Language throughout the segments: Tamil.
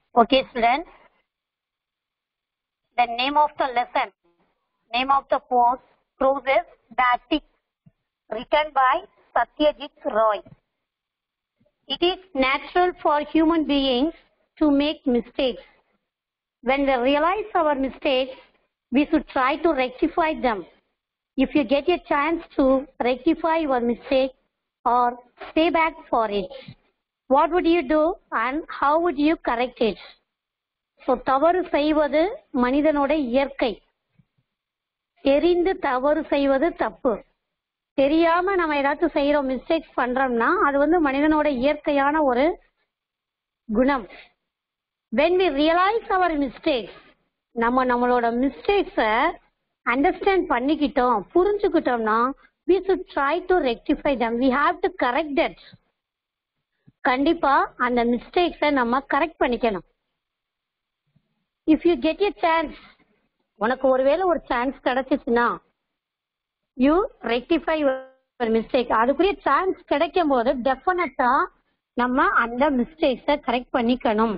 Okay, students. The name of the lesson, name of the post, prose is The Attic, written by Satyajit Roy. It is natural for human beings to make mistakes. When we realize our mistakes, we should try to rectify them. If you get a chance to rectify your mistake or stay back for it, what would you do and how would you correct it? So தவறு செய்வது மனிதனோட இயற்கை தெரிந்து தவறு செய்வது தப்பு தெரியாம நம்ம ஏதாச்சும் செய்யறோம் மிஸ்டேக்ஸ் பண்றோம்னா அது வந்து மனிதனோட இயற்கையான ஒரு குணம் when we realise our mistakes நம்ம நம்மளோட மிஸ்டேக்ஸை அண்டர்ஸ்டாண்ட் பண்ணிக்கிட்டோம் புரிஞ்சுக்கிட்டோம்னா we should try to rectify them we have to correct that கண்டிப்பா அந்த மிஸ்டேக்ஸை நம்ம கரெக்ட் பண்ணிக்கணும் if you get a chance உனக்கு ஒருவேளை ஒரு சான்ஸ் கிடைச்சிச்சுன்னா யூ ரெக்டிஃபை யுவர் மிஸ்டேக் அதுக்குரிய சான்ஸ் கிடைக்கும் போது டெஃபினட்டா நம்ம அந்த மிஸ்டேக்ஸை கரெக்ட் பண்ணிக்கணும்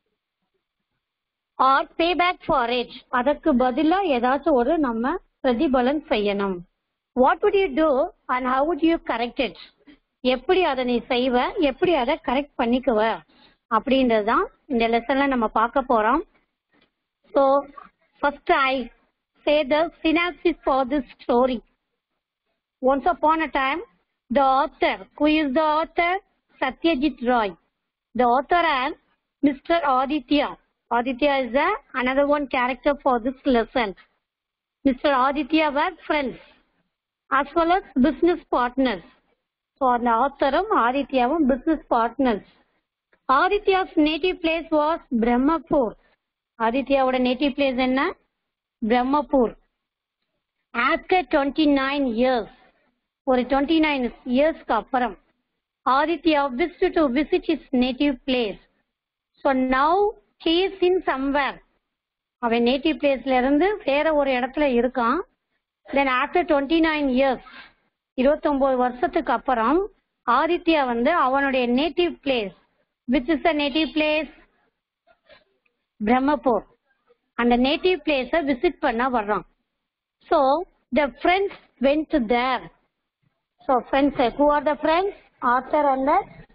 or pay back for it அதற்கு பதிலா ஏதாச்சும் ஒரு நம்ம பிரதிபலன் செய்யணும் what would you do and how would you correct it எப்படி அதை நீ செய்வ எப்படி அதை கரெக்ட் பண்ணிக்குவ அப்படின்றது தான் இந்த லெசன்ல நம்ம பார்க்க போறோம் so first I say the synopsis for this story once upon a time the author who is the author satyajit roy the author and mr aditya aditya is a, another one character for this lesson mr aditya were friends as well as business partners so அந்த ஆத்தரும் ஆதித்யாவும் business partners Aditya's native place was Brahmapur ஆதித்யாவோட நேட்டிவ் பிளேஸ் என்ன Brahmapur after twenty nine years ஒரு டுவெண்ட்டி நைன் இயர்ஸ்க்கு அப்புறம் Aditya visit to visit is native place so now he is in somewhere அவன் நேட்டிவ் பிளேஸ்ல இருந்து வேற ஒரு இடத்துல இருக்கான் then after twenty nine years இருபத்தொன்பது வருஷத்துக்கு அப்புறம் ஆதித்யா வந்து அவனுடைய native place which is a native place Brahmapur அந்த நேட்டிவ் பிளேஸ விசிட் பண்ண வர்றான் so the friends went there so friends who are the friends author and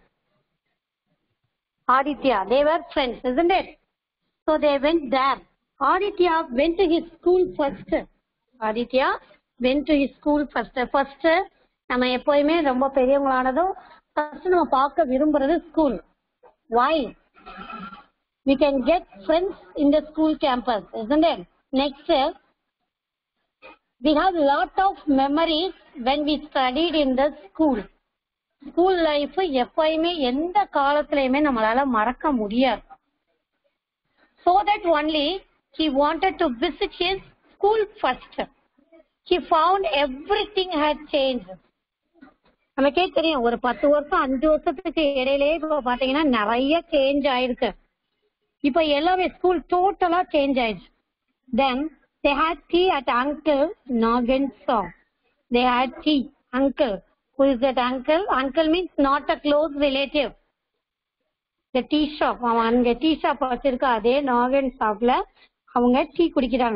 Aditya they were friends isn't it so they went there Aditya went to his school first Aditya went to his school first first நம்ம எப்போதுமே ரொம்ப பெரியவங்களானதும் ஃபர்ஸ்ட் நம்ம பார்க்க விரும்புறது school why we can get friends in the school campus isn't it next we have lot of memories when we studied in the school school life எப்பயுமே எந்த காலத்திலயுமே நம்மளால மறக்க முடியாது so that only he wanted to visit his school first he found everything had changed நமக்கே தெரியும் ஒரு பத்து வருஷம் அஞ்சு வருஷத்துக்கு இடையிலேயே இப்ப பாத்தீங்கன்னா நிறைய சேஞ்ச் ஆயிருக்கு இப்ப எல்லாமே ஸ்கூல் டோட்டலா சேஞ்ச் ஆயிடுச்சு then they had tea at uncle Nagen சாங் they had tea uncle who is that uncle uncle means not a close relative the tea shop அவன் அங்க டீ ஷாப் வச்சிருக்க அதே நாகன் ஷாப்ல அவங்க டீ குடிக்கிறாங்க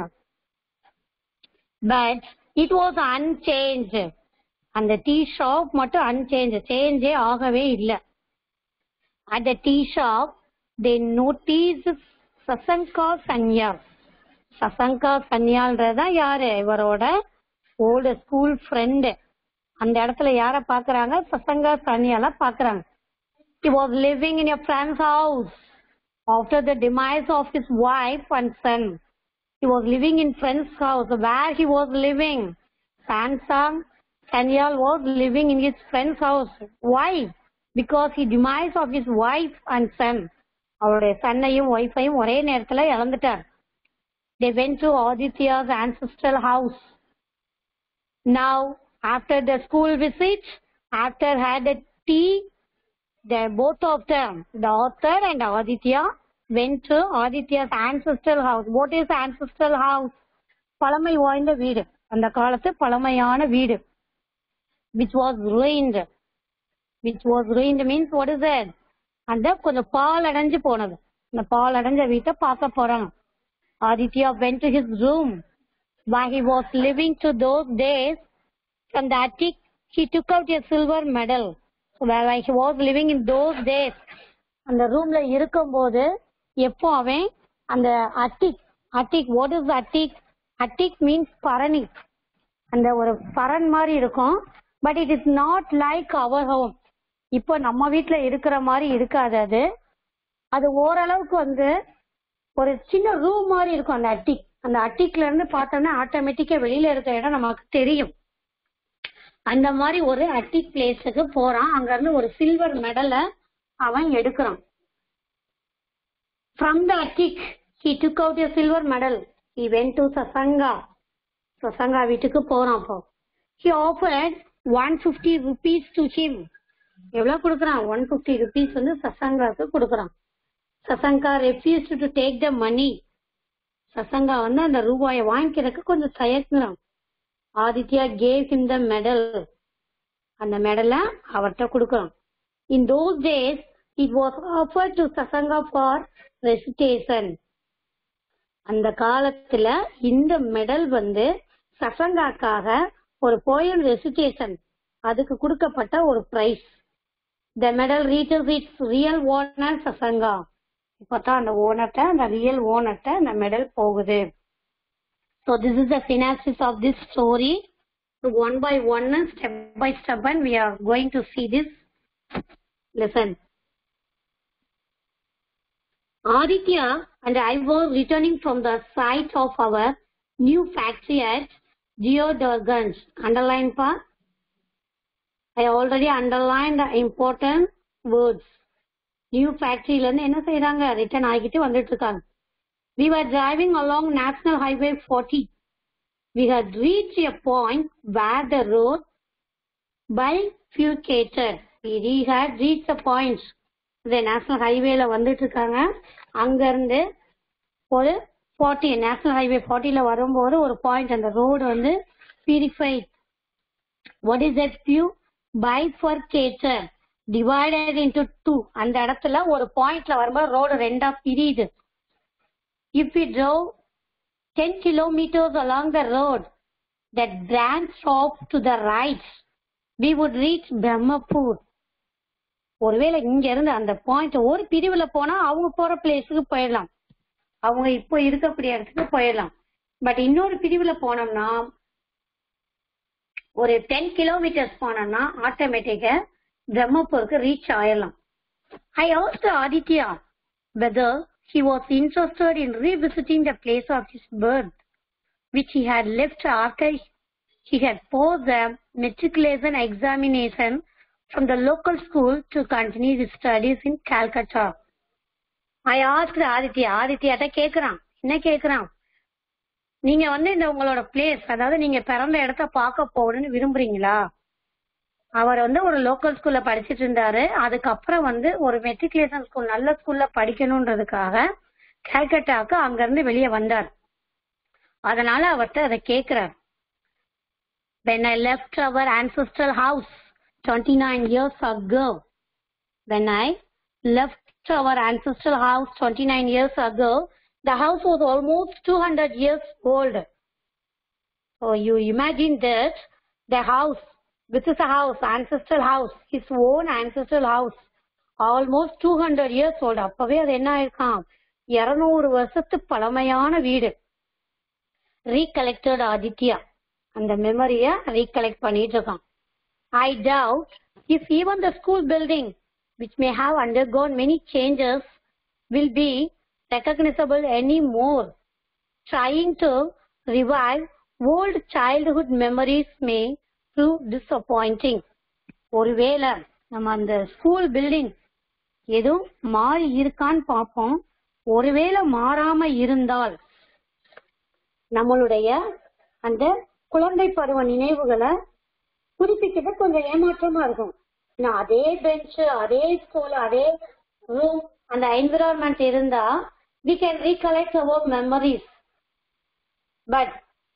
பட் இட் வாஸ் அன்சேஞ்ச் அந்த டீ ஷாப் மட்டும் அன்சேஞ்ச் சேஞ்சே ஆகவே இல்லை at the tea shop they notice Sasanka Sanyal Sasanka சன்யால்ன்றதான் யாரு இவரோட ஓல்டு ஸ்கூல் ஃப்ரெண்டு அந்த இடத்துல யார பாக்குறாங்க சசங்கா சன்யால பாக்குறாங்க he was living in a friend's house after the demise of his wife and son he was living in friend's house where he was living Sansang Sanyal was living in his friend's house why because he demise of his wife and son அவருடைய சன்னையும் ஒய்ஃபையும் ஒரே நேரத்துல இழந்துட்டார் they went to Aditya's ancestral house now after the school visit after had a tea the both of them the author and Aditya went to Aditya's ancestral house what is ancestral house பழமை வாய்ந்த வீடு அந்த காலத்து பழமையான வீடு which was ruined which was ruined means what is that அந்த கொஞ்சம் பால் அடைஞ்சு போனது இந்த பால் அடைஞ்ச வீட்டை பார்க்க போறான் Aditya went to his room while he was living to those days from the attic he took out a silver medal so while he was living in those days அந்த ரூம்ல இருக்கும்போது எப்போ அவன் அந்த attic attic what is attic attic means பரணி அந்த ஒரு பரண் மாதிரி இருக்கும் but it is not like our home இப்போ நம்ம வீட்ல இருக்கிற மாதிரி இருக்காது அது அது ஓரளவுக்கு வந்து ஒரு சின்ன ரூம் மாதிரி இருக்கும் அந்த அட்டிக் அந்த அட்டிக்ல இருந்து பார்த்தோம்னா ஆட்டோமேட்டிக்கா வெளியில இருக்க இடம் நமக்கு தெரியும் அந்த மாதிரி ஒரு அட்டிக் பிளேஸுக்கு போறான் அங்க இருந்து ஒரு சில்வர் மெடலை அவன் எடுக்கிறான் from the attic he took out a silver medal he went to Sasanka Sasanka வீட்டுக்கு போறான் அப்போ he offered one fifty rupees to him எவ்வளவு கொடுக்குறான் ஒன் ஃபிஃப்டி ருபீஸ் வந்து சசங்காவுக்கு கொடுக்குறான் Sasanka refuse to take the money Sasanka வந்து அந்த ரூபாயை வாங்கிக்கிறதுக்கு கொஞ்சம் தயங்குறான் Aditya gave him the medal அந்த மெடலை அவர்கிட்ட கொடுக்குறான் in those days it was offer to Sasanka for recitation அந்த காலத்துல இந்த மெடல் வந்து சசங்காக்காக ஒரு போயன் ரெசிடேஷன் அதுக்கு கொடுக்கப்பட்ட ஒரு prize the medal reaches its real owner Sasanka இப்பதான் அந்த ஓனர்ட்ட அந்த ரியல் ஓனர்ட்ட அந்த மெடல் போகுது so this is the synopsis of this story one by one step by step and we are going to see this lesson Aditya and I were returning from the site of our new factory at Geodorganj. Underline pa. I already underlined the important words. New ஃபேக்டரியில இருந்து என்ன செய்யறாங்க ரிட்டர்ன் ஆகிட்டு வந்துட்டு இருக்காங்க we were driving along national highway 40 we had reached a point where the road bifurcated we had reached the point இந்த நேஷனல் ஹைவேல வந்துட்டு இருக்காங்க அங்க இருந்து ஒரு ஃபார்ட்டி நேஷனல் ஹைவே ஃபார்ட்டில வரும்போது ஒரு பாயிண்ட் அந்த ரோடு வந்து bifurcated what is that view bifurcated divided into two அந்த இடத்துல ஒரு பாயிண்ட்ல வரும்போது ரோடு ரெண்டா பிரியுது if you drove ten kilometres along the road that branch off to the right we would reach Brahmapur ஒருவேளை இங்க இருந்து அந்த பாயிண்ட் ஒரு பிரிவுல போனா அவங்க போற பிளேஸுக்கு போயிடலாம் அவங்க இப்போ இருக்கக்கூடிய இடத்துக்கு போயிடலாம் பட் இன்னொரு பிரிவுல போனோம்னா ஒரு டென் கிலோமீட்டர்ஸ் போனோம்னா ஆட்டோமேட்டிக்கா பிரம்மபூருக்கு ரீச் ஆயிடலாம் I also Aditya whether he was interested in revisiting the place of his birth, which he had left after he had passed the matriculation examination from the local school to continue his studies in Calcutta. I asked Aditya ஆதித்யாட்ட கேக்குறான் என்ன கேக்குறான் நீங்க வந்து இந்த உங்களோட பிளேஸ் அதாவது நீங்க பிறந்த இடத்த பார்க்க போகணும்னு விரும்புறீங்களா அவர் வந்து ஒரு லோக்கல் ஸ்கூல்ல படிச்சிட்டு இருந்தாரு அதுக்கப்புறம் வந்து ஒரு மெட்ரிகுலேஷன் ஸ்கூல் நல்ல ஸ்கூல்ல படிக்கணும்ன்றதுக்காக கல்கட்டாவுக்கு அங்க இருந்து வெளியே வந்தார் அதனால அவர்கிட்ட அதை கேக்குறார் when I left our ancestral house 29 years ago when I left our ancestral house 29 years ago the house was almost 200 years old so you imagine that the house this is a house ancestral house his own ancestral house almost 200 years old அப்பவே அது என்ன ஆயிருக்கான் இருநூறு வருஷத்து பழமையான வீடு ரீகலெக்டட் ஆதித்யா அந்த மெமரிய ரீகலெக்ட் பண்ணிட்டு இருக்கான் I doubt if even the school building which may have undergone many changes will be recognisable any more trying to revive old childhood memories may prove disappointing ஒருவேளை நம்ம அந்த ஸ்கூல் பில்டிங் எதுவும் மாறி இருக்கான்னு பார்ப்போம் ஒருவேளை மாறாம இருந்தால் நம்மளுடைய அந்த குழந்தை பருவ நினைவுகளை புதுப்பிக்கிறது கொஞ்சம் ஏமாற்றமா இருக்கும் நான் அதே பெஞ்ச் அதே ஸ்கூல் அதே ரூம் அந்த என்விரான்மெண்ட் இருந்தா we can recollect our memories but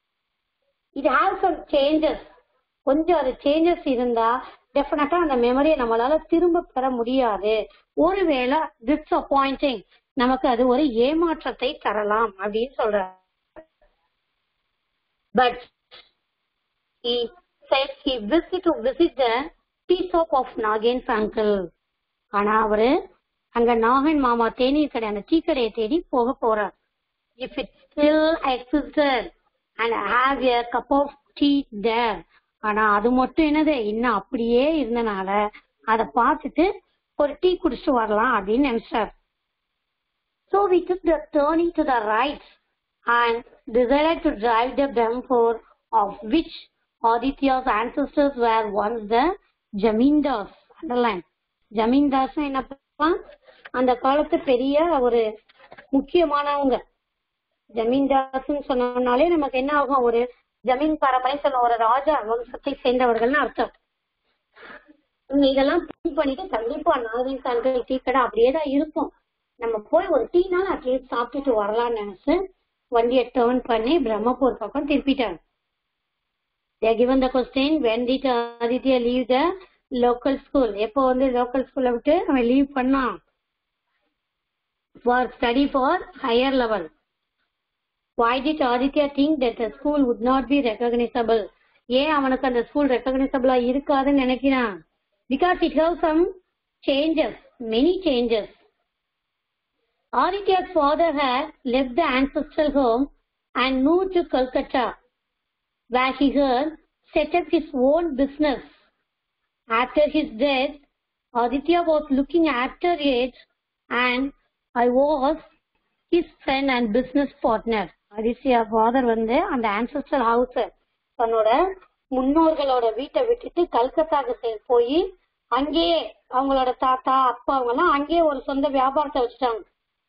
இது ஹாவ் சம் சேஞ்சஸ் கொஞ்சம் அது சேஞ்சஸ் இருந்தா டெஃபினட்டா அந்த மெமரியை நம்மளால திரும்ப பெற முடியாது ஒருவேளை டிஸ்அப்பாயிண்டிங் நமக்கு அது ஒரு ஏமாற்றத்தை தரலாம் அப்படின்னு சொல்றார் but he said he visit to visit the tea shop of Nagen's uncle. ஆனா அவரு அங்க நாகன் மாமா தேநீர் கடை அந்த டீ கடையை தேடி போக போறார் if it still existed and have a cup of tea there ஆனா அது மட்டும் என்னது இன்னும் அப்படியே இருந்தனால அதை பார்த்துட்டு ஒரு டீ குடிச்சிட்டு வரலாம் அப்படின்னு நினைச்சார் So we took the turning to the right and decided to drive the Brahmpur of which Aditya's ancestors were once the Jamindars. Underline. Jamindars என்னப்பா அந்த காலத்து பெரிய ஒரு முக்கியமானவங்க ஜமீன்தாஸ்ன்னு சொன்னோம்னாலே நமக்கு என்ன ஆகும் ஒரு ஜமீன் பரம்பரை சொன்ன ஒரு ராஜா வம்சத்தை சேர்ந்தவர்கள்னு அர்த்தம் நீங்க இதெல்லாம் print பண்ணிட்டு கண்டிப்பா நாகரின் கண்கள் டீ கடை அப்படியே தான் இருக்கும் நம்ம போய் ஒரு டீனாலும் அட்லீஸ்ட் சாப்பிட்டுட்டு வரலாம்னு நினைச்சு வண்டியை டேர்ன் பண்ணி பிரம்மபூர் பக்கம் திருப்பிட்டாங்க they are given the question when did aditya leave the local school எப்போ வந்து லோக்கல் ஸ்கூல்ல விட்டு அவன் லீவ் பண்ணான் for study for higher level why did aditya think that the school would not be recognizable ஏன் அவனுக்கு அந்த ஸ்கூல் ரெக்கக்னைசபிளா இருக்காதுன்னு நினைக்கிறான் because it have some changes many changes Aditya's father had left the ancestral home and moved to Calcutta, where he had set up his own business. After his death, Aditya was looking after it and I was his friend and business partner. Aditya father வந்து அந்த ancestral house தன்னோட முன்னோர்களோட வீட்டை விட்டுட்டு கல்கத்தாக்கு சே- போய் அங்கேயே அவங்களோட தாத்தா அப்பா அவங்க எல்லாம் அங்கேயே ஒரு சொந்த வியாபாரத்தை வச்சுட்டாங்க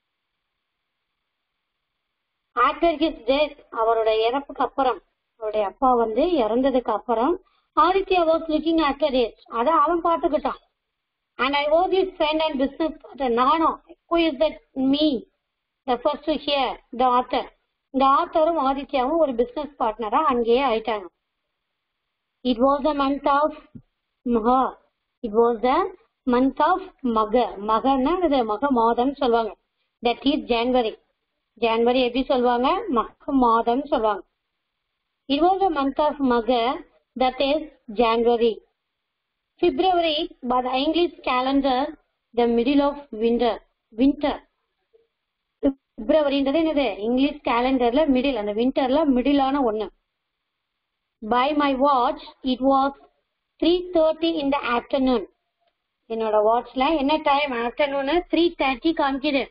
ஆஃப்டர் ஹிஸ் டெத் அவரோட இறப்புக்கு அப்புறம் அவருடைய அப்பா வந்து இறந்ததுக்கு அப்புறம் Aditya was looking after it அத அவன் பார்த்துக்கிட்டான் and I was is friend and business நானும் who is that me the first to hear the author இந்த ஆத்தரும் ஆதித்யாவும் ஒரு பிசினஸ் பார்ட்னரா அங்கேயே ஆயிட்டாங்க it was a month of Magha it was a month of Magha மகன்னா இது மக மாதம் சொல்லுவாங்க தட் இஸ் ஜனவரி ஜனவரி எப்படி சொல்லுவாங்க மக மாதம் சொல்லுவாங்க it was a month of Magha that is January February by the English calendar the middle of winter winter பிப்ரவரின்றது என்னது இங்கிலீஷ் கேலண்டர்ல மிடில் அந்த விண்டர்ல மிடிலான ஒண்ணு by my watch it was three thirty in the afternoon என்னோட வாட்ச்ல என்ன டைம் ஆஃப்டர்நூன் த்ரீ தேர்ட்டி காமிக்குது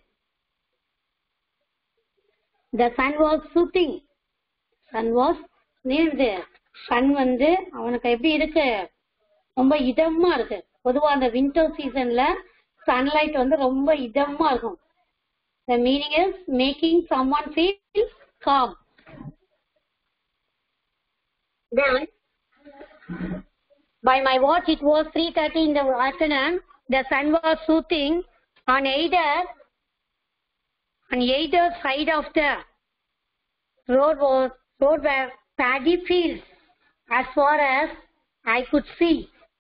the sun was soothing sun was இது சன் வந்து அவனுக்கு எப்படி இருக்கு ரொம்ப இதமா இருக்கு பொதுவா அந்த வின்டர் சீசன்ல சன்லைட் வந்து ரொம்ப இதமா இருக்கும் the meaning is making some one feel calm Then, by my watch, it was 3.30 in the afternoon. The sun was shooting on either, on either side of the road was, road were paddy fields as far as I could see.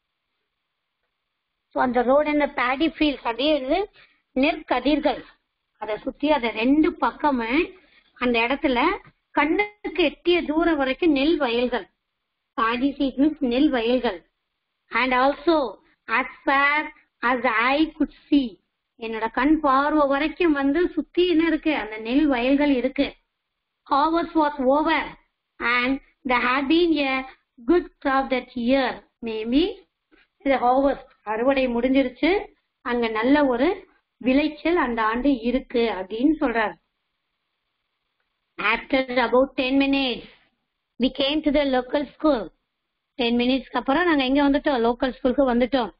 So அந்த ரோடு இந்த பேடி ஃபீல்ட்ஸ் அப்படியே வந்து நெற்கதிர்கள் அதை சுத்தி அதை ரெண்டு பக்கமே அந்த இடத்துல கண்ணுக்கு எட்டிய தூரம் வரைக்கும் நெல் வயல்கள் பாடி சீட் மீன்ஸ் நெல் வயல்கள் and also as far as the eye could see என்னோட கண் பார்வை வரைக்கும் வந்து சுத்தி என்ன இருக்கு அந்த நெல் வயல்கள் இருக்கு harvest was over and there had been a good crop that year maybe the harvest அறுவடை முடிஞ்சிருச்சு அங்க நல்ல ஒரு விளைச்சல் அந்த ஆண்டு இருக்கு அப்படின்னு சொல்றாரு after about 10 minutes we came to the local school 10 minutes அப்புறம் நாங்க எங்க வந்துட்டோம் local ஸ்கூலுக்கு வந்துட்டோம்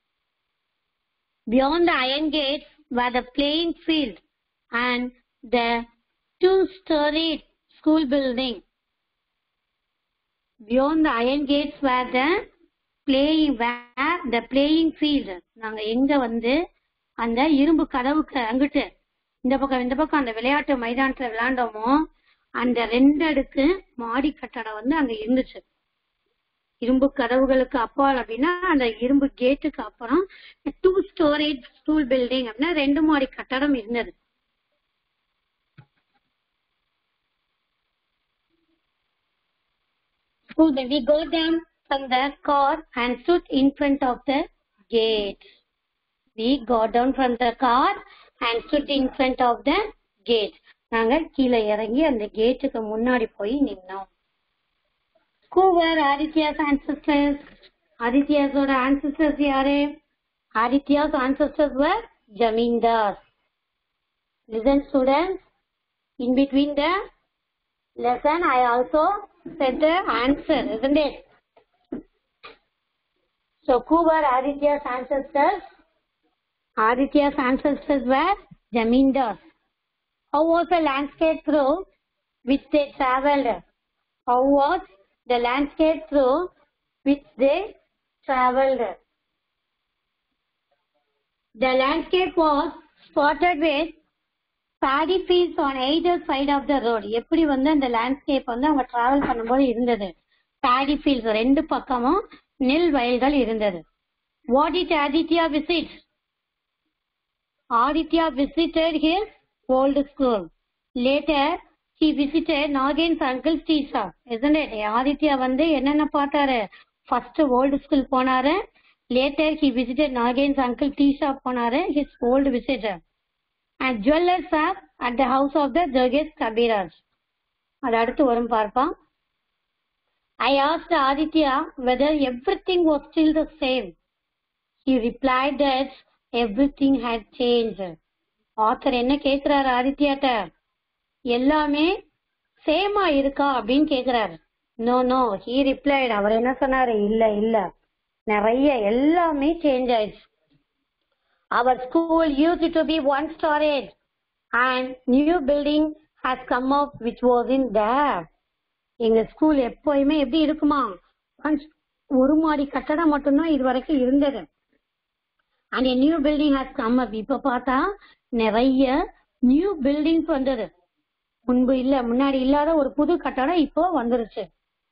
beyond the iron gates were the playing field and the two-storied school building beyond the iron gates were the playing where the playing field நாங்க எங்க வந்து அந்த இரும்பு கதவுக்கு அங்கிட்டு இந்த பக்கம் இந்த பக்கம் அந்த விளையாட்டு மைதானத்துல விளையாண்டோமோ அந்த ரெண்டு அடுக்கு மாடி கட்டடம் வந்து அங்க இருந்துச்சு இரும்பு கதவுகளுக்கு அப்பால் அப்படின்னா அந்த இரும்பு கேட்டுக்கு அப்புறம் டூ ஸ்டோரேஜ் ஸ்கூல் பில்டிங் அப்படின்னா ரெண்டு மாடி கட்டடம் இருந்தது school, then we go down from the car and stood in front of the gate. We got down from the car and stood in front of the gate. நாங்க கீழே இறங்கி அந்த கேட்டுக்கு முன்னாடி போய் நின்னோம் Who were Aditya's ancestors? ஆதித்யாஸோட ancestors யாரு Aditya's ancestors were Jamindars. Listen students, in between the lesson I also said the answer, isn't it? So who were Aditya's ancestors? Aditya's ancestors were Jamindars. How was the landscape through which they travelled? How was the landscape through which they travelled? The landscape was spotted with paddy fields on either side of the road. எப்படி வந்து அந்த landscape வந்து அவங்க travel பண்ணும்போது இருந்தது paddy fields ரெண்டு பக்கமும் நெல் வயல்கள் இருந்தது What did Aditya visit? Aditya visited his old school. Later, he visited Nagin's uncle's tea shop. Isn't it? Aditya வந்து என்னென்ன பார்த்தாரு ஃபர்ஸ்ட் ஓல்டு ஸ்கூல் போனாரு later he visited Nagen's uncle tea shop போனாரு his old visitor and jeweller shop at the house of the ஜர்கேஸ் கபீராஜ் அது அடுத்து வரும் பார்ப்போம் I asked Aditya whether everything was still the same he replied that everything had change author என்ன கேக்குறாரு ஆதித்யாட்ட எல்லாமே சேமா இருக்கா அப்படின்னு கேக்குறாரு நோ நோ ஹீ ரிப்ளைட் அவர் என்ன சொன்னாரு இல்ல இல்ல நிறைய எல்லாமே சேஞ்ச் ஆயிடுச்சு our school use to be one storeyed and new building has come up which was in there எங்க ஸ்கூல் எப்பயுமே எப்படி இருக்குமா Once ஒரு மாடி கட்டடம் மட்டும்தான் இது வரைக்கும் இருந்தது and new building has come up இப்ப பார்த்தா நிறைய நியூ பில்டிங்ஸ் வந்தது முன்பு இல்ல முன்னாடி இல்லாத ஒரு புது கட்டடம் இப்போ வந்துருச்சு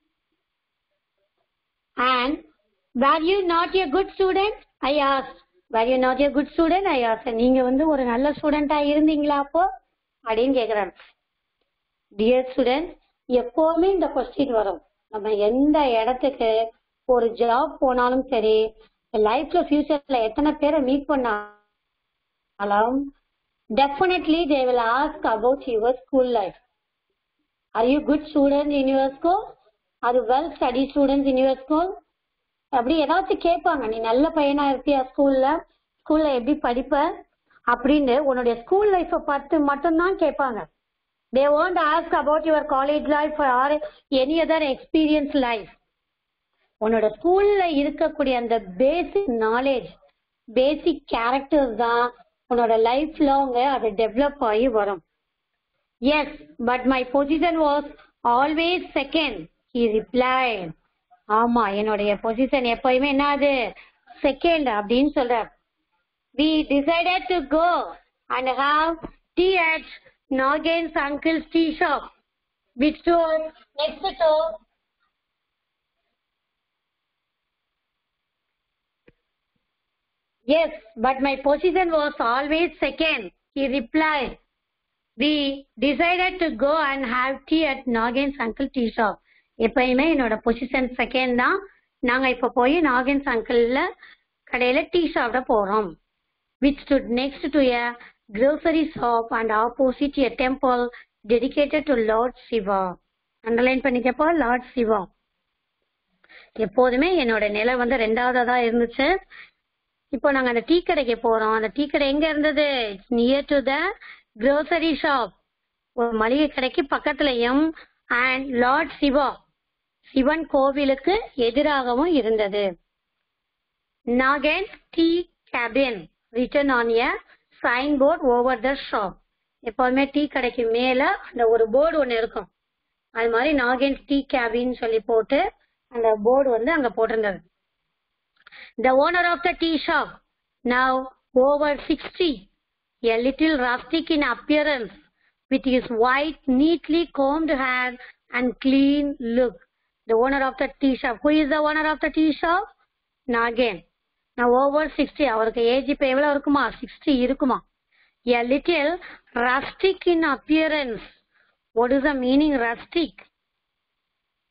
and were you not a good student I as were you not a good student I as நீங்க வந்து ஒரு நல்ல ஸ்டூடெண்டா இருந்தீங்களா அப்போ அப்படின்னு கேக்குறாரு டியர் ஸ்டூடெண்ட் எப்பவுமே இந்த கொஸ்டின் வரும் நம்ம எந்த இடத்துக்கு ஒரு ஜாப் போனாலும் சரி லைஃப்ல ஃபியூச்சர்ல எத்தனை பேரை மீட் பண்ணாலும் definitely they will ask about your school life or you good student in your school or well study students in your school அப்படி ஏதாச்சும் கேட்பாங்க நீ நல்ல பையனா இருப்பியா ஸ்கூல்ல ஸ்கூல்ல எப்படி படிப்ப அப்படின்னு உன்னுடைய ஸ்கூல் லைஃப பார்த்து மட்டும்தான் கேட்பாங்க they want ask about your college life or any other experience life உன்னோட ஸ்கூல்ல இருக்கக்கூடிய அந்த பேசிக் நாலேஜ் பேசிக் கேரக்டர்ஸ் தான் உன்னோட லைஃப் லாங் அது டெவலப் ஆகி வரும் yes but my position was always second he replied ஆமா என்னுடைய பொசிஷன் எப்பயுமே என்னது செகண்ட் அப்படின்னு சொல்றார் we decided to go and have tea at Nagen's uncle's tea shop which to next to Yes, but my position was always second, he replied. We decided to go and have tea at Nagin's uncle tea shop. எப்பயுமே என்னோட பொசிஷன் செகண்ட் தான் நாங்க இப்ப போய் நாகன்ஸ் அங்கிள்ல கடையில டீ சாப்பிட போறோம் which stood next to a grocery shop and opposite a temple dedicated to Lord Shiva underline பண்ணிக்கப்போ லார்ட் சிவா எப்போதுமே என்னோட நிலை வந்து ரெண்டாவதா தான் இருந்துச்சு இப்போ நாங்க அந்த டீ கடைக்கு போறோம் அந்த டீ கடை எங்க இருந்தது near to the grocery shop ஒரு மளிகை கடைக்கு பக்கத்துலயும் அண்ட் லார்ட் சிவா சிவன் கோவிலுக்கு எதிராகவும் இருந்தது Nagen tea cabin written on a sign board over the shop எப்பவுமே டீ கடைக்கு மேல அந்த ஒரு போர்டு ஒன்னு இருக்கும் அது மாதிரி நாகன் டீ கேபின் சொல்லி போட்டு அந்த போர்டு வந்து அங்க போட்டிருந்தது The owner of the tea shop, now over 60, a little rustic in appearance, with his white, neatly combed hair and clean look. The owner of the tea shop. Who is the owner of the tea shop? Nagin. Now over 60, அவருக்கு ஏஜ் இப்ப எவ்வளவு இருக்குமா 60 இருக்குமா a little rustic in appearance what is the meaning rustic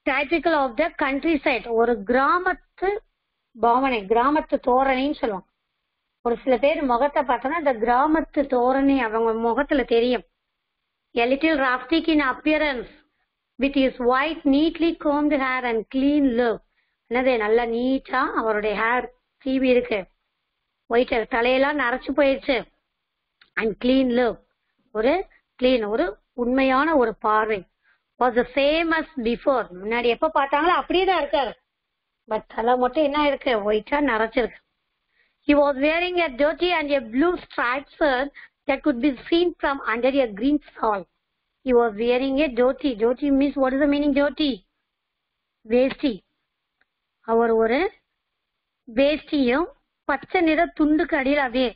typical of the countryside ஒரு கிராமத்து பாவனை கிராமத்து தோரணைன்னு சொல்லுவாங்க ஒரு சில பேர் முகத்தை பார்த்தோன்னா இந்த கிராமத்து தோரணை அவங்க முகத்துல தெரியும் a little rustic in appearance with his white neatly combed hair and clean look என்னது நல்லா நீட்டா அவருடைய ஹேர் சீவி இருக்கு ஒயிட் தலையெல்லாம் நரைச்சு போயிடுச்சு அண்ட் கிளீன் லுக் ஒரு கிளீன் ஒரு உண்மையான ஒரு பார்வை was the same as before முன்னாடி எப்ப பார்த்தாங்களோ அப்படியே தான் இருக்காரு பட் தலை மட்டும் என்ன இருக்கு ஒயிட்டா நரைச்சிருக்கு He was wearing a dirty and a blue striped shirt that could be seen from under a green shawl. He was wearing a dhoti. Dhoti means what is the meaning dhoti? வேஷ்டி அவர் ஒரு வேஷ்டியும் பச்சை நிற துண்டுக்கு அடியில் அப்படியே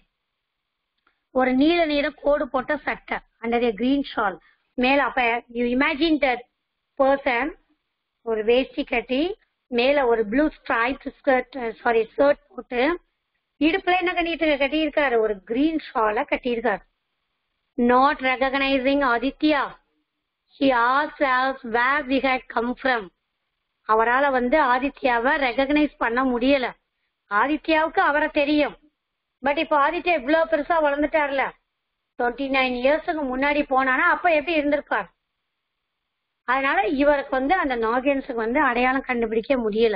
ஒரு நீல நிற கோடு போட்ட சட்டை அண்டர் ஏ கிரீன் ஷால் மேல அப்ப யூ இமேஜின் தட் பர்சன் ஒரு வேஷ்டி கட்டி மேல ஒரு blue stripe skirt sorry shirt போட்டு இடுப்புல என்ன கட்டிட்டு கட்டியிருக்காரு ஒரு கிரீன் ஷால கட்டியிருக்காரு நாட் ரெகனைசிங் ஆதித்யா ஹி ஆஸ் us where we had come from அவரால் வந்து ஆதித்யாவை ரெகனைஸ் பண்ண முடியல ஆதித்யாவுக்கு அவரை தெரியும் பட் இப்போ ஆதித்யா இவ்வளவு பெருசா வளர்ந்துட்டார்ல டுவெண்ட்டி நைன் இயர்ஸுக்கு முன்னாடி போனானா அப்ப எப்படி இருந்திருப்பார் அதனால இவருக்கு வந்து அந்த நாகேன்ஸுக்கு வந்து அடையாளம் கண்டுபிடிக்க முடியல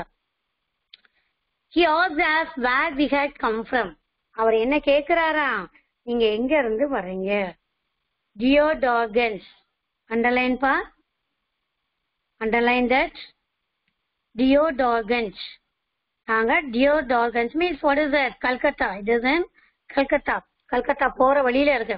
ஹி ஆஸ் us where we had come from அவர் என்ன கேக்குறாரா நீங்க எங்க இருந்து வர்றீங்க டியோ டாகன்ஸ் அண்டர்லைன் பா அண்டர்லைன் தட் டியோ டாகன்ஸ் நாங்க டியோ டாகன்ஸ் means what is that Calcutta it is in Calcutta Calcutta போற வழியில இருக்கு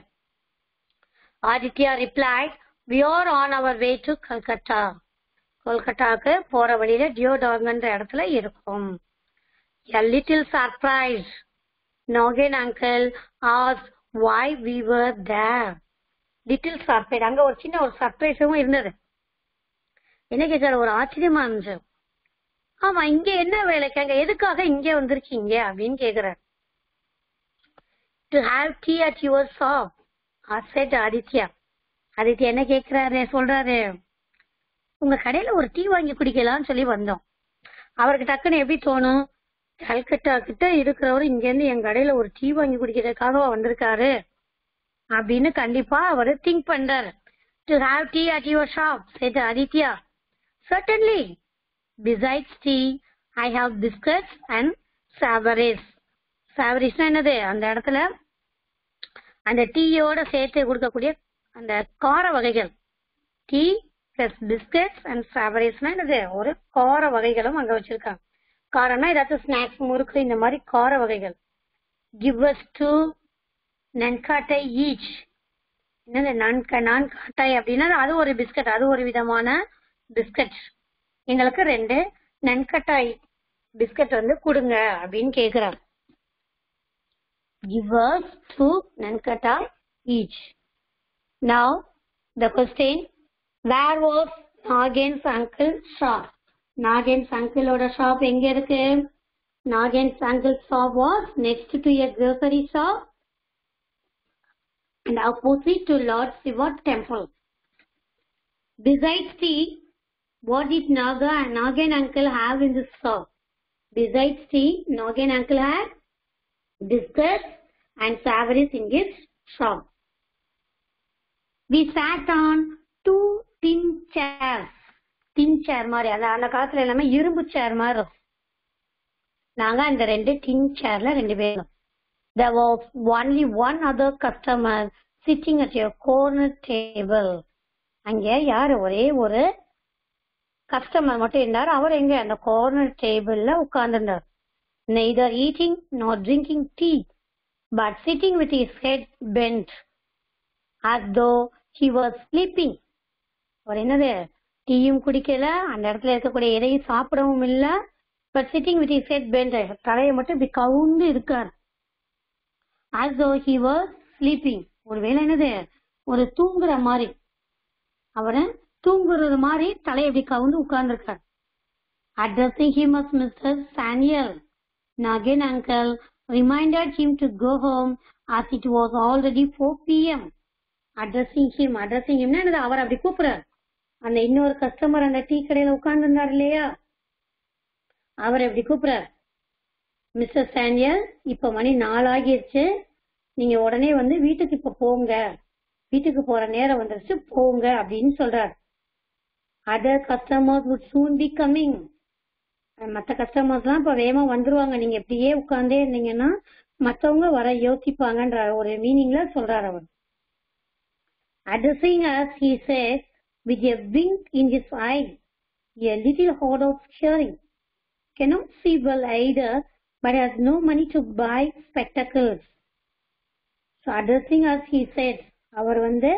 Aditya reply we are on our way to Calcutta கொல்கட்டாக்கு போற வழியில டியோ டாகன்ற இடத்துல இருக்கும் a little surprise. Nogin uncle asked why we were there. Little surprise அங்க ஒரு சின்ன ஒரு சர்ப்ரைஸும் இருந்தது என்ன கேட்காரு ஒரு ஆச்சரியமா இருந்துச்சு ஆமா இங்க என்ன வேலைக்கு அங்க எதுக்காக இங்க வந்திருக்கீங்க அப்படின்னு கேக்குறாரு to have tea at your shop said Aditya Aditya என்ன கேக்குறாரு சொல்றாரு உங்க கடையில ஒரு டீ வாங்கி குடிக்கலாம்னு சொல்லி வந்தோம் அவருக்கு டக்குன்னு எப்படி தோணும் கல்கட்டா கிட்ட இருக்கிறவர் இங்க இருந்து என் கடையில ஒரு டீ வாங்கி குடிக்கிறதுக்காக வந்திருக்காரு அப்படின்னு கண்டிப்பா அவரு திங்க் பண்றாரு to have tea at your shop said Aditya certainly besides tea I have biscuits and savouries சாவரிஸ்னா என்னது அந்த இடத்துல அந்த டீயோட சேர்த்து கொடுக்கக்கூடிய அந்த கார வகைகள் டீ பிளஸ் பிஸ்கட்ஸ் அண்ட் சாவரிஸ்னா என்னது ஒரு கார வகைகளும் அங்க வச்சிருக்காங்க காரம்னா ஏதாச்சும் ஸ்நாக்ஸ் முறுக்கு இந்த மாதிரி கார வகைகள் give us two nankhatai each என்னது நன்க நான்காட்டை அப்படின்னா அது ஒரு பிஸ்கட் அது ஒரு விதமான பிஸ்கட் எங்களுக்கு ரெண்டு நன்கட்டாய் பிஸ்கட் வந்து கொடுங்க அப்படின்னு கேக்குறாங்க give us two nankata each. Now, the question, where was Nagen's uncle shop? Nagen's uncle ஓட shop எங்க இருக்கு? Nagen's uncle's shop was next to a grocery shop and opposite to Lord Shiva temple. Besides tea, what did Naga and Nagan uncle have in this shop? Besides tea, Nagan uncle had biscuits and savories in his shop. We sat on two tin chairs. tin chair மாதிரி அந்த அந்த காலத்துல எல்லாமே இரும்பு சேர் மாதிரி இருக்கும் நாங்க அந்த ரெண்டு tin சேர்ல ரெண்டு பேரும் there was only one other customer sitting at your corner table அங்க யாரு ஒரே ஒரு கஸ்டமர் மட்டும் இருந்தார் அவர் எங்க அந்த கார்னர் டேபிள்ல உட்கார்ந்துருந்தார் neither eating nor drinking tea, but sitting with his head bent, as though he was sleeping. அவர் என்னது டீயும் குடிக்கல அந்த இடத்துல இருக்கக்கூடிய எதையும் சாப்பிடவும் இல்ல but sitting with his head bent தலையை மட்டும் இப்படி கவுந்து இருக்கார் as though he was sleeping ஒருவேளை என்னது ஒரு தூங்குற மாதிரி அவரு தூங்குறது மாதிரி தலையை இப்படி கவுந்து உட்கார்ந்துருக்கார் addressing him as Mr. Saniel Nagin uncle reminded him to go home as it was already 4 p.m. Addressing him, addressing him, என்னது அவர் அப்படி கூப்பிடுறார் அந்த இன்னொரு கஸ்டமர் அந்த டீ கடையில உட்கார்ந்து இருந்தார் இல்லையா அவர் எப்படி கூப்பிடுறார் மிஸ்டர் சாண்டியல் இப்ப மணி நாலாகிருச்சு நீங்க உடனே வந்து வீட்டுக்கு இப்ப போங்க வீட்டுக்கு போற நேரம் வந்துருச்சு போங்க அப்படின்னு சொல்றார் other customers would soon be coming மத்த கஸ்டமர்ஸ்லாம் இப்ப வேகமா வந்துருவாங்க நீங்க இப்படியே உட்கார்ந்தே இருந்தீங்கன்னா மத்தவங்க வர யோசிப்பாங்கன்ற ஒரு மீனிங்ல சொல்றாரு அவர் addressing us he said with a wink in his eye a little hard of hearing cannot see well either but has no money to buy spectacles so addressing us he said அவர் வந்து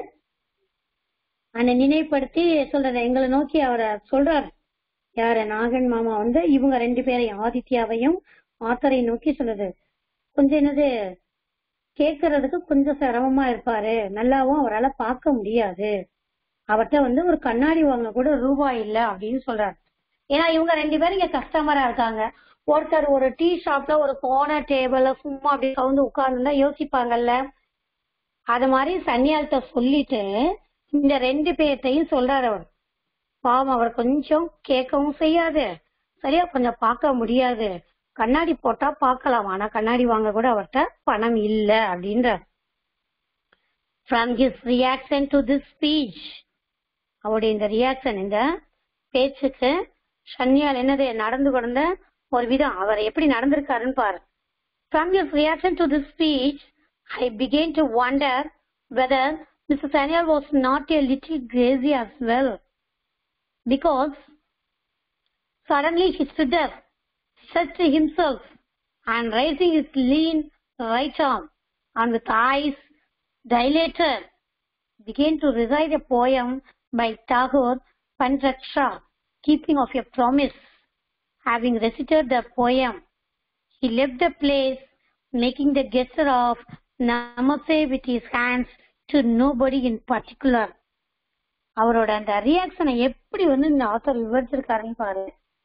அந்த நினைப்படுத்தி சொல்றாரு எங்களை நோக்கி அவரை சொல்றாரு யாரு நாகன் மாமா வந்து இவங்க ரெண்டு பேரையும் ஆதித்யாவையும் ஆத்தரை நோக்கி சொல்லுது கொஞ்சம் என்னது கேட்கறதுக்கு கொஞ்சம் சிரமமா இருப்பாரு நல்லாவும் அவரால பார்க்க முடியாது அவர்கிட்ட வந்து ஒரு கண்ணாடி வாங்க கூட ரூபாய் இல்ல அப்படின்னு சொல்றாரு ஏன்னா இவங்க ரெண்டு பேரும் இங்க கஸ்டமரா இருக்காங்க ஒருத்தர் ஒரு டீ ஷாப்ல ஒரு போன டேபிள்ல சும்மா அப்படி கவுந்து உட்கார்ந்துருந்தா யோசிப்பாங்கல்ல அது மாதிரி சன்னியால்கிட்ட சொல்லிட்டு இந்த ரெண்டு பேர்த்தையும் சொல்றாரு அவர் பாவம் அவர் கொஞ்சம் கேட்கவும் செய்யாது சரியா கொஞ்சம் பார்க்க முடியாது கண்ணாடி போட்டா பார்க்கலாம் ஆனா கண்ணாடி வாங்க கூட அவர்கிட்ட பணம் இல்ல அப்படின்றார் from his reaction to this speech அவருடைய இந்த ரியாக்ஷன் இந்த பேச்சுக்கு சன்னியால் என்னது நடந்து கொண்ட ஒரு விதம் அவர் எப்படி நடந்திருக்காருன்னு பாரு from his reaction to this speech I began to wonder whether mister Sanyal was not a little crazy as well because suddenly he stood up, said to himself, and raising his lean right arm, and with eyes dilated, began to recite a poem by Tagore Pandraksha, Keeping of a Promise. Having recited the poem, he left the place, making the gesture of Namaste with his hands to nobody in particular. அவரோட அந்த ரியாக்ஷனை எப்படி வந்து இந்த ஆத்தர் விவரிச்சிருக்காருன்னு பாரு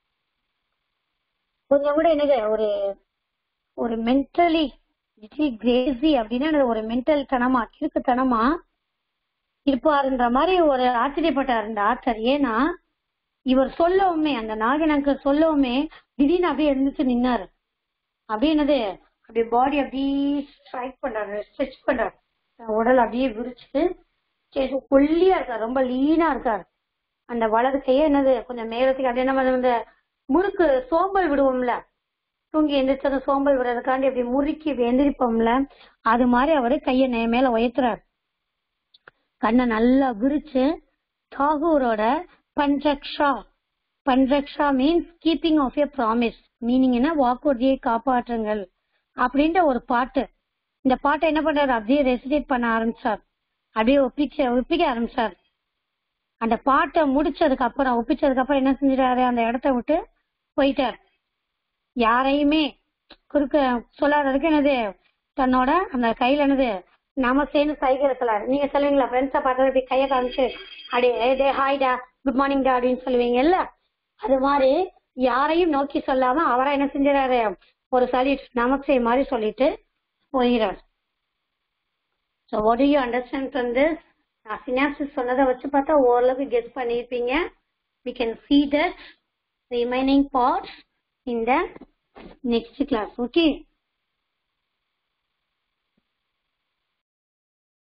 கொஞ்சம் கூட என்னது ஒரு ஒரு மென்டலி கிரேசி அப்படின்னா என்னது ஒரு மென்டல் தனமா கிறுக்குத்தனமா இருப்பாருன்ற மாதிரி ஒரு ஆச்சரியப்பட்டார் இந்த ஆத்தர் ஏன்னா இவர் சொல்லவுமே அந்த நாகனங்க சொல்லவுமே திடீர்னு அப்படியே எழுந்துச்சு நின்னாரு அப்படியே என்னது அப்படியே பாடி அப்படியே ஸ்ட்ரைக் பண்றாரு ஸ்ட்ரெச் பண்றாரு உடல் அப்படியே விரிச்சு சரி ஒல்லியா இருக்காரு ரொம்ப லீனா இருக்காரு அந்த வலது கையே என்னது கொஞ்சம் மேலத்துக்கு அப்படியே நம்ம இந்த முறுக்கு சோம்பல் விடுவோம்ல தூங்கி எந்திரிச்சது சோம்பல் விடுறதுக்காண்டி அப்படி முறுக்கி எந்திரிப்போம்ல அது மாதிரி அவரு கைய நே- மேல உயர்த்துறாரு கண்ணை நல்லா விரிச்சு தாகூரோட பஞ்சக்ஷா பஞ்சக்ஷா means keeping of a promise meaning என்ன வாக்குறுதியை காப்பாற்றுங்கள் அப்படின்ற ஒரு பாட்டு இந்த பாட்டை என்ன பண்றாரு அப்படியே ரெசிடேட் பண்ண ஆரம்பிச்சார் அப்படியே ஒப்பிக்க ஒப்பிக்க ஆரம்பிச்சார் அந்த பாட்டை முடிச்சதுக்கு அப்புறம் ஒப்பிச்சதுக்கு அப்புறம் என்ன செஞ்சிட்டாரு அந்த இடத்த விட்டு போயிட்டார் யாரையுமே குறுக்க சொல்லாததுக்கு என்னது தன்னோட அந்த கையில என்னது நமசேன்னு சைகை இருக்கலாரு நீங்க சொல்லுவீங்களா ஃப்ரெண்ட்ஸை பார்த்தா இப்படி கையை காமிச்சு அப்படியே டே ஹாய்டா குட் மார்னிங் டா அப்படின்னு சொல்லுவீங்கல்ல அது மாதிரி யாரையும் நோக்கி சொல்லாம அவரா என்ன செஞ்சிடாரு ஒரு சலிட் நமஸ்தே மாதிரி சொல்லிட்டு போயிடார் so what do you understand from this நான் சினாப்சிஸ் சொன்னதை வச்சு பார்த்தா ஓரளவுக்கு கெஸ் பண்ணியிருப்பீங்க we can see that remaining parts in the next class okay